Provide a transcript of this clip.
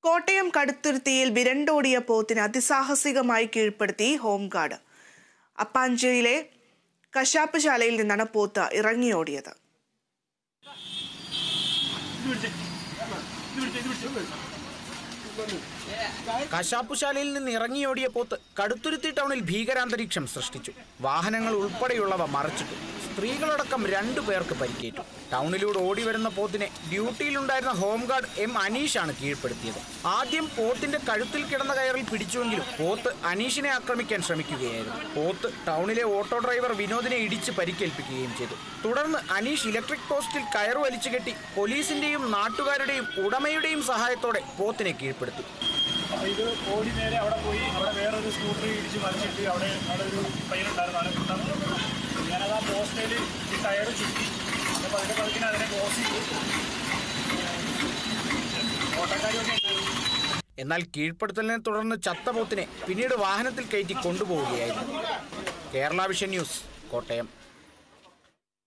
കോട്ടയം കടുത്തുരുത്തിയിൽ വിരണ്ടോടിയ പോത്തിന് അതിസാഹസികമായി കീഴ്പ്പെടുത്തി ഹോംഗാർഡ് അപ്പാഞ്ചേരിയിലെ കശാപ്പ് ശാലയിൽ നിന്നാണ് പോത്ത് ഇറങ്ങിയോടിയത് കശാപ്പുശാലയിൽ നിന്ന് ഇറങ്ങിയോടിയ പോത്ത് കടുത്തുരുത്തി ടൗണിൽ ഭീകരാന്തരീക്ഷം സൃഷ്ടിച്ചു വാഹനങ്ങൾ ഉൾപ്പെടെയുള്ളവ മറച്ചിട്ടു സ്ത്രീകളടക്കം രണ്ടു പേർക്ക് പരിക്കേറ്റു ടൗണിലൂടെ ഓടി വരുന്ന പോത്തിനെ ഡ്യൂട്ടിയിലുണ്ടായിരുന്ന ഹോംഗാർഡ് എം അനീഷാണ് കീഴ്പ്പെടുത്തിയത് ആദ്യം പോത്തിന്റെ കഴുത്തിൽ കിടന്ന കയറിൽ പിടിച്ചുവെങ്കിലും പോത്ത് അനീഷിനെ ആക്രമിക്കാൻ ശ്രമിക്കുകയായിരുന്നു പോത്ത് ടൗണിലെ ഓട്ടോ ഡ്രൈവർ വിനോദിനെ ഇടിച്ച് പരിക്കേൽപ്പിക്കുകയും ചെയ്തു തുടർന്ന് അനീഷ് ഇലക്ട്രിക് പോസ്റ്റിൽ കയറ് വലിച്ചു കെട്ടി പോലീസിന്റെയും നാട്ടുകാരുടെയും ഉടമയുടെയും സഹായത്തോടെ പോത്തിനെ കീഴ്പ്പെടുത്തി അപ്പോൾ ഇത് ഓടി നേരെ അവിടെ പോയി അവിടെ വേറൊരു സ്കൂട്ടർ ഇടിച്ച് മറിച്ചിട്ട് അവിടെ അവിടെ ഒരു പയ്യനുണ്ടായിരുന്നു ആളെ കിട്ടാൻ ഞാനത് ആ പോസ്റ്റയിൽ ഈ ടയർ ചുറ്റി അപ്പോൾ അതിൻ്റെ പതുക്കിന് അതിനെ ക്ലോസ് ചെയ്തു ഓട്ടക്കാരിയൊക്കെ ഉണ്ടായിരുന്നു എന്നാൽ കീഴ്പ്പെടുത്തലിനെ തുടർന്ന് ചത്ത പോത്തിനെ പിന്നീട് വാഹനത്തിൽ കയറ്റി കൊണ്ടുപോവുകയായിരുന്നു കേരള വിഷൻ ന്യൂസ് കോട്ടയം